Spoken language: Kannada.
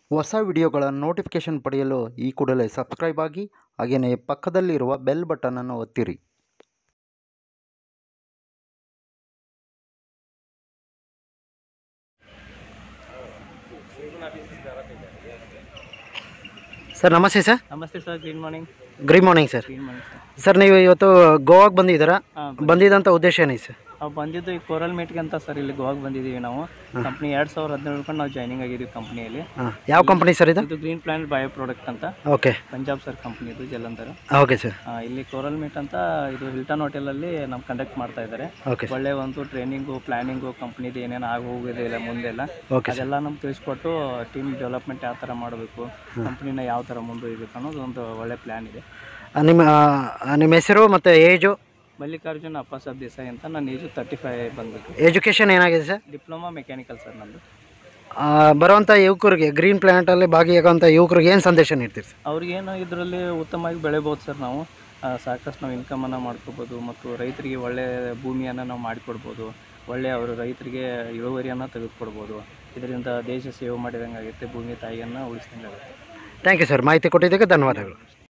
ಹೊಸ ವಿಡಿಯೋಗಳ ನೋಟಿಫಿಕೇಷನ್ ಪಡೆಯಲು ಈ ಕೂಡಲೇ ಸಬ್ಸ್ಕ್ರೈಬ್ ಆಗಿ ಹಾಗೆಯೇ ಪಕ್ಕದಲ್ಲಿರುವ ಬೆಲ್ ಬಟನನ್ನು ಒತ್ತಿರಿ ಸರ್ ನಮಸ್ತೆ ಸರ್ ನಮಸ್ತೆ sir good morning good morning sir good morning sir sir ನೀವು ಇವತ್ತು ಗೋವಾಗೆ ಬಂದಿದ್ದೀರಾ ಹಾಂ ಬಂದಿದ್ದಂಥ ಉದ್ದೇಶ ಏನಿದೆ ಸರ್ ನಾವು ಬಂದಿದ್ದು ಈ ಕೋರಲ್ ಮೀಟ್ಗೆ ಅಂತ ಸರ್ ಇಲ್ಲಿ ಗೋವಾಗೆ ಬಂದಿದ್ದೀವಿ ನಾವು ಕಂಪ್ನಿ ಎರಡು ಸಾವಿರದ ಹದಿನೇಳು ಹಿಡ್ಕೊಂಡು ನಾವು ಜಾಯ್ನಿಂಗ್ ಆಗಿದ್ದೀವಿ ಕಂಪ್ನಿಯಲ್ಲಿ ಹಾಂ ಯಾವ ಕಂಪನಿ ಸರ್ ಇದು ಇದು ಗ್ರೀನ್ ಪ್ಲಾನೆಟ್ ಬಯೋ ಪ್ರಾಡಕ್ಟ್ ಅಂತ ಓಕೆ ಪಂಜಾಬ್ ಸರ್ ಕಂಪ್ನಿ ಇದು ಜಲಂಧರ್ ಓಕೆ ಸರ್ ಆ, ಇಲ್ಲಿ ಕೋರಲ್ ಮೀಟ್ ಅಂತ ಇದು ಹಿಲ್ಟನ್ ಹೋಟೆಲಲ್ಲಿ ನಾವು ಕಂಡಕ್ಟ್ ಮಾಡ್ತಾ ಇದ್ದಾರೆ ಓಕೆ ಸರ್ ಒಳ್ಳೆ ಒಂದು ಟ್ರೈನಿಂಗು ಪ್ಲಾನಿಂಗು ಕಂಪ್ನಿದು ಏನೇನು ಆಗಿ ಹೋಗಿದೆ ಇಲ್ಲ ಮುಂದೆಲ್ಲ ಓಕೆ ಸರ್ ಅದೆಲ್ಲ ನಮ್ಗೆ ತಿಳಿಸ್ಕೊಟ್ಟು ಟೀಮ್ ಡೆವಲಪ್ಮೆಂಟ್ ಯಾವ ಥರ ಮಾಡಬೇಕು ಕಂಪ್ನಿನ ಯಾವ ಥರ ಮುಂದೊಯ್ಬೇಕು ಅನ್ನೋದು ಒಂದು ಒಳ್ಳೆ ಪ್ಲ್ಯಾನ್ ಇದೆ ನಿಮ್ಮ ಆ, ನಿಮ್ಮ ಹೆಸರು ಮತ್ತು ಏಜು ಮಲ್ಲಿಕಾರ್ಜುನ್ ಅಪ್ಪಾಸಾಬ್ ದೇಸಾಯಿ ಅಂತ ನನ್ನ ಏಜು ತರ್ಟಿ ಫೈವ್ ಬಂದ್ಬಿಟ್ಟು ಎಜುಕೇಷನ್ ಏನಾಗಿದೆ ಸರ್ ಡಿಪ್ಲೊಮಾ ಮೆಕ್ಯಾನಿಕಲ್ ಸರ್ ನಂದು ಆ, ಬರುವಂಥ ಯುವಕರಿಗೆ ಗ್ರೀನ್ ಪ್ಲಾನೆಟಲ್ಲಿ ಭಾಗಿಯಾಗುವಂಥ ಯುವಕರಿಗೆ ಏನು ಸಂದೇಶ ನೀಡ್ತೀರಿ ಸರ್ ಅವ್ರಿಗೇನು ಇದರಲ್ಲಿ ಉತ್ತಮವಾಗಿ ಬೆಳೆಬೋದು ಸರ್ ನಾವು ಆ, ಸಾಕಷ್ಟು ನಾವು ಇನ್ಕಮನ್ನು ಮಾಡ್ಕೋಬೋದು ಮತ್ತು ರೈತರಿಗೆ ಒಳ್ಳೆಯ ಭೂಮಿಯನ್ನು ನಾವು ಮಾಡಿಕೊಡ್ಬೋದು ಒಳ್ಳೆಯ ಅವರು ರೈತರಿಗೆ ಇಳುವರಿಯನ್ನು ತೆಗೆದುಕೊಡ್ಬೋದು ಇದರಿಂದ ದೇಶ ಸೇವೆ ಮಾಡಿದಂಗೆ ಆಗುತ್ತೆ ಭೂಮಿ ತಾಯಿಯನ್ನು ಉಳಿಸ್ದಂಗೆ ಆಗುತ್ತೆ ಥ್ಯಾಂಕ್ ಯು ಸರ್ ಮಾಹಿತಿ ಕೊಟ್ಟಿದ್ದಕ್ಕೆ ಧನ್ಯವಾದಗಳು